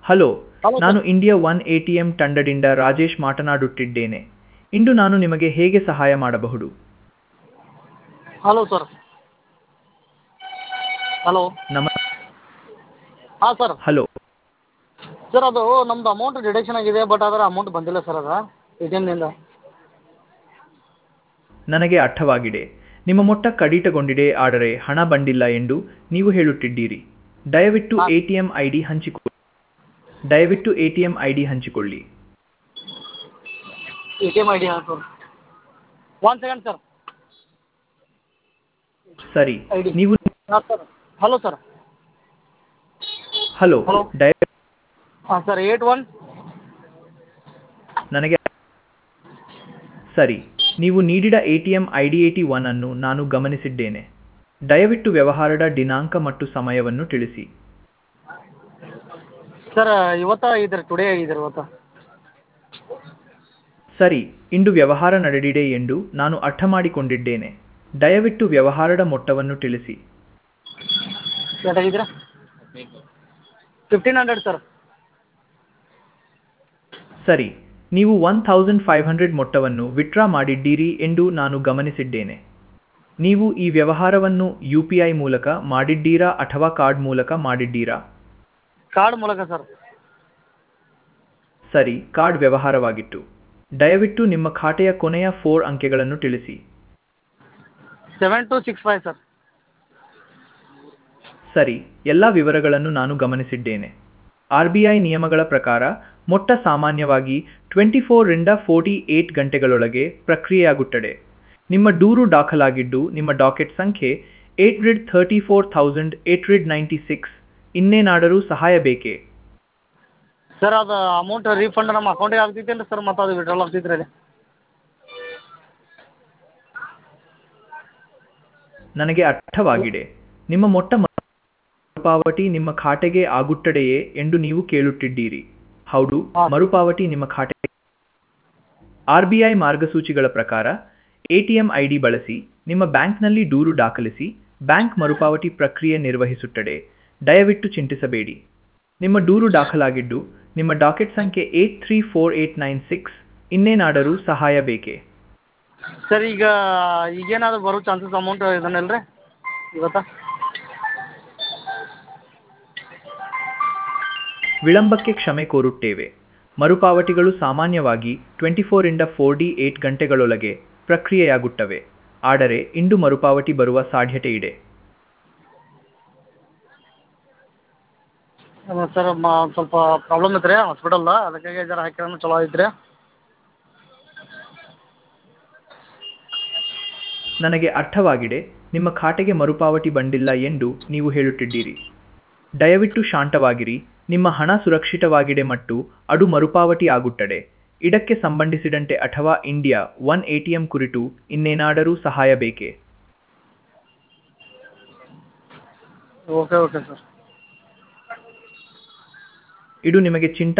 Hello hello ನಾನು India one A T M ತಂಡದಿಂದ ರಾಜೇಶ್ ಮಾತನಾಡುತ್ತಿದ್ದೇನೆ ಇಂದು ನಾನು ನಿಮಗೆ ಹೇಗೆ ಸಹಾಯ ಮಾಡಬಹುದು ಹಲೋ ಸರ್ ಹಲೋ ನಮ ಹಾಂ ಸರ್ ಹಲೋ ಸರ್ ಅದು ನಮ್ಮದು ಅಮೌಂಟ್ ಡಿಡಕ್ಷನ್ ಆಗಿದೆ ಬಟ್ ಅದರ ಅಮೌಂಟ್ ಬಂದಿಲ್ಲ ಸರ್ ಅದು ಎ ಟಿ ಎಮ್ನಿಂದ ನನಗೆ ಅರ್ಥವಾಗಿದೆ ನಿಮ್ಮ ಮೊತ್ತ ಕಡಿತಗೊಂಡಿದೆ ಆದರೆ ಹಣ ಬಂದಿಲ್ಲ ಎಂದು ನೀವು ಹೇಳುತ್ತಿದ್ದೀರಿ ದಯವಿಟ್ಟು ಹಾ. A T M I D ಹಂಚಿಕೊಳ್ಳಿ ದಯವಿಟ್ಟು A T M I D ಹಂಚಿಕೊಳ್ಳಿ A T M I D ಹಾಂ ಸರ್ ಒನ್ ಸೆಕೆಂಡ್ ಸರ್ ಸರಿ ಐ ಡಿ ನೀವು ಹಾಂ sir hello sir hello hello. ದಯ ಹಾಂ ಸರ್ ಏಟ್ ಒನ್ ನನಗೆ ಸರಿ ನೀವು ನೀಡಿದ A T M I D eighty one ಅನ್ನು ನಾನು ಗಮನಿಸಿದ್ದೇನೆ ದಯವಿಟ್ಟು ವ್ಯವಹಾರದ ದಿನಾಂಕ ಮತ್ತು ಸಮಯವನ್ನು ತಿಳಿಸಿ ಸರ್ ಇವತ್ತ ಇದ್ರ ಟುಡೇ ಆಗಿದ್ರಿ ಇವತ್ತು ಸರಿ ಇಂದು ವ್ಯವಹಾರ ನಡೆದಿದೆ ಎಂದು ನಾನು ಅರ್ಥ ಮಾಡಿಕೊಂಡಿದ್ದೇನೆ ದಯವಿಟ್ಟು ವ್ಯವಹಾರದ ಮೊತ್ತವನ್ನು ತಿಳಿಸಿ ಎಷ್ಟಾಗಿದ್ದೀರಾ ಫಿಫ್ಟೀನ್ ಹಂಡ್ರೆಡ್ ಸರ್ ಸರಿ ನೀವು ಒನ್ ಥೌಸಂಡ್ ಫೈವ್ ಹಂಡ್ರೆಡ್ ಮೊತ್ತವನ್ನು ವಿತ್ಡ್ರಾ ಮಾಡಿದ್ದೀರಿ ಎಂದು ನಾನು ಗಮನಿಸಿದ್ದೇನೆ ನೀವು ಈ ವ್ಯವಹಾರವನ್ನು ಯು ಪಿ ಐ ಮೂಲಕ ಮಾಡಿದ್ದೀರಾ ಅಥವಾ ಕಾರ್ಡ್ ಮೂಲಕ ಮಾಡಿದ್ದೀರಾ ಕಾರ್ಡ್ ಮೂಲಕ ಸರ್ ಸರಿ ಕಾರ್ಡ್ ವ್ಯವಹಾರವಾಗಿತ್ತು ದಯವಿಟ್ಟು ನಿಮ್ಮ ಖಾತೆಯ ಕೊನೆಯ ಫೋರ್ ಅಂಕೆಗಳನ್ನು ತಿಳಿಸಿ seven two six five sir ಸರಿ ಎಲ್ಲ ವಿವರಗಳನ್ನು ನಾನು ಗಮನಿಸಿದ್ದೇನೆ ಆರ್ ಬಿ ಐ ನಿಯಮಗಳ ಪ್ರಕಾರ ಮೊಟ್ಟ ಸಾಮಾನ್ಯವಾಗಿ ಟ್ವೆಂಟಿ ಫೋರ್ರಿಂದ ಫೋರ್ಟಿ ಏಟ್ ಗಂಟೆಗಳೊಳಗೆ ಪ್ರಕ್ರಿಯೆಯಾಗುತ್ತದೆ ನಿಮ್ಮ ದೂರು ದಾಖಲಾಗಿದ್ದು ನಿಮ್ಮ ಡಾಕೆಟ್ ಸಂಖ್ಯೆ eight hundred thirty four thousand eight hundred ninety six ಇನ್ನೇನಾದರೂ ಸಹಾಯ ಬೇಕೇ ಸರ್ ಅದು ಅಮೌಂಟ್ ರೀಫಂಡ್ ನಮ್ಮ ಅಕೌಂಟಿಗೆ ಆಗ್ತೈತೇನು ಸರ್ ಮತ್ತು ಅದು ವಿಡ್ರಾಲ್ ಆಗ್ತೈತ್ರಿ ಅಲ್ಲಿ ನನಗೆ ಅರ್ಥವಾಗಿದೆ ನಿಮ್ಮ ಮೊಟ್ಟ ಮರುಪಾವತಿ ನಿಮ್ಮ ಖಾತೆಗೆ ಆಗುತ್ತದೆಯೇ ಎಂದು ನೀವು ಕೇಳುತ್ತಿದ್ದೀರಿ ಹೌದು ಹಾ. ಮರುಪಾವತಿ ನಿಮ್ಮ ಖಾತೆ ಆರ್ ಬಿ ಐ ಮಾರ್ಗಸೂಚಿಗಳ ಪ್ರಕಾರ ಎಟಿಎಂ ಐ ಡಿ ಬಳಸಿ ನಿಮ್ಮ ಬ್ಯಾಂಕ್ನಲ್ಲಿ ದೂರು ದಾಖಲಿಸಿ ಬ್ಯಾಂಕ್ ಮರುಪಾವತಿ ಪ್ರಕ್ರಿಯೆ ನಿರ್ವಹಿಸುತ್ತದೆ ದಯವಿಟ್ಟು ಚಿಂತಿಸಬೇಡಿ ನಿಮ್ಮ ದೂರು ದಾಖಲಾಗಿದ್ದು ನಿಮ್ಮ ಡಾಕೆಟ್ ಸಂಖ್ಯೆ eight three four eight nine six ಇನ್ನೇನಾದರೂ ಸಹಾಯ ಬೇಕೇ ಸರ್ ಈಗ ಈಗೇನಾದ್ರು ಬರೋ ಚಾನ್ಸಸ್ ಅಮೌಂಟ್ ಇದನ್ನಲ್ಲ ರೀ ಇವತ್ತಾ ವಿಳಂಬಕ್ಕೆ ಕ್ಷಮೆ ಕೋರುತ್ತೇವೆ ಮರುಪಾವತಿಗಳು ಸಾಮಾನ್ಯವಾಗಿ ಟ್ವೆಂಟಿ ಫೋರಿಂದ ಫೋರ್ ಡಿ ಏಟ್ ಗಂಟೆಗಳೊಳಗೆ ಪ್ರಕ್ರಿಯೆಯಾಗುತ್ತವೆ ಆದರೆ ಇಂದು ಮರುಪಾವತಿ ಬರುವ ಸಾಧ್ಯತೆ ಇದೆ ಅದೇ ಸರ್ ಮ ಸ್ವಲ್ಪ ಪ್ರಾಬ್ಲಮ್ ಇತ್ತು ರೀ ಹಾಸ್ಪಿಟಲ್ದ ಅದಕ್ಕಾಗಿ ಜರ ಹಾಕಿದ್ರೆ ಚಲೋ ಐತೆ ರೀ ನನಗೆ ಅರ್ಥವಾಗಿದೆ ನಿಮ್ಮ ಖಾತೆಗೆ ಮರುಪಾವತಿ ಬಂದಿಲ್ಲ ಎಂದು ನೀವು ಹೇಳುತ್ತಿದ್ದೀರಿ ದಯವಿಟ್ಟು ಶಾಂತವಾಗಿರಿ ನಿಮ್ಮ ಹಣ ಸುರಕ್ಷಿತವಾಗಿದೆ ಮತ್ತು ಅದು ಮರುಪಾವತಿ ಆಗುತ್ತದೆ ಇದಕ್ಕೆ ಸಂಬಂಧಿಸಿದಂತೆ ಅಥವಾ ಇಂಡಿಯಾ ಒನ್ ಎಟಿಎಂ ಕುರಿತು ಇನ್ನೇನಾದರೂ ಸಹಾಯ ಬೇಕೇ ಓಕೆ ಓಕೆ ಸರ್ ಇದು ನಿಮಗೆ ಚಿಂತ